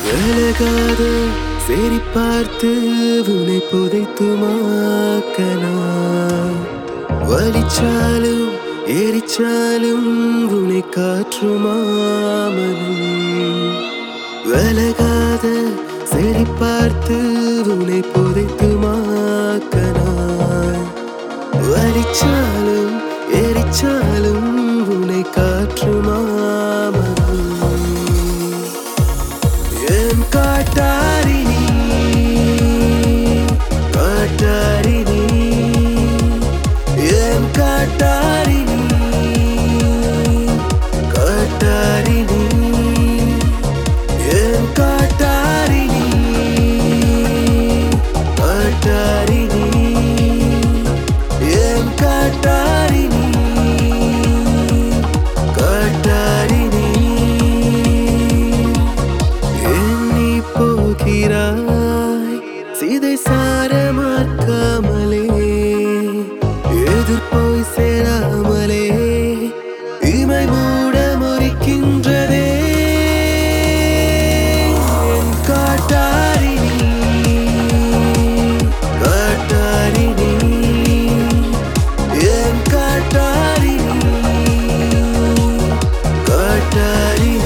விலகாத சரி பார்த்து உன்னை புதைத்துமாக்கலாம் வலிச்சாலும் எரிச்சாலும் உன்னை காற்றுமாமனும் விலகாத சரி பார்த்து உன்னை புதைத்துமாக்கலாம் வலிச்சாலும் எரிச்சாலும் உன்னை காற்றுமாமனும் என் காட்டாரினி காட்டாரினி என் காட்டாரினி காட்டாரினி என் காட்டாரினி காட்டாரினி என் காட்டாரினி காட்டாரினி எண்ணி போகிறாய் சிதை சாரமாக்காமலே எதிர்போய் சேராமலே இமை மூட முறிக்கின்றதே என் காட்டாரினி காட்டாரினி என் காட்டாரினி காட்டாரினி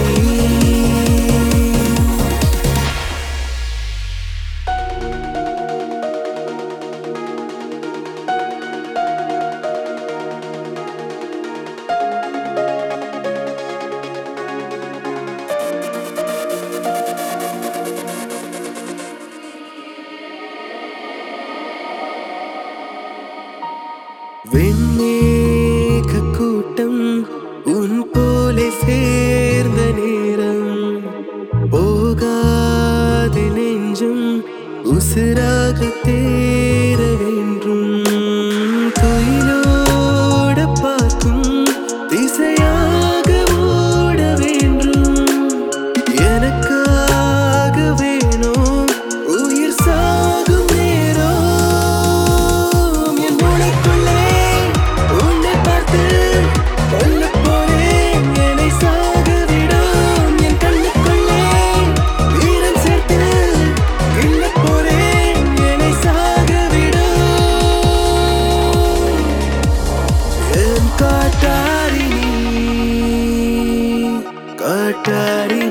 வெண்ணேக கூட்டம் உன் போலே சேர்ந்த நேரம் போகாத நெஞ்சும் உசிராக தேர வேண்டும் தொயிலோட பார்க்கும் திசையாக ஓட வேண்டும் எனக்காக வேணும் உயிர் சாகும் நேரம் என் மூளைக்குள்ளே உன்னை பார்த்து கொல்லப் போறேன் என்னை சாக விடும் என் கண்ணுக்குள்ளே வீரம் சேர்த்து கிள்ளப் போறேன் என்னை சாக விடும் என் காட்டாரினி காட்டாரினி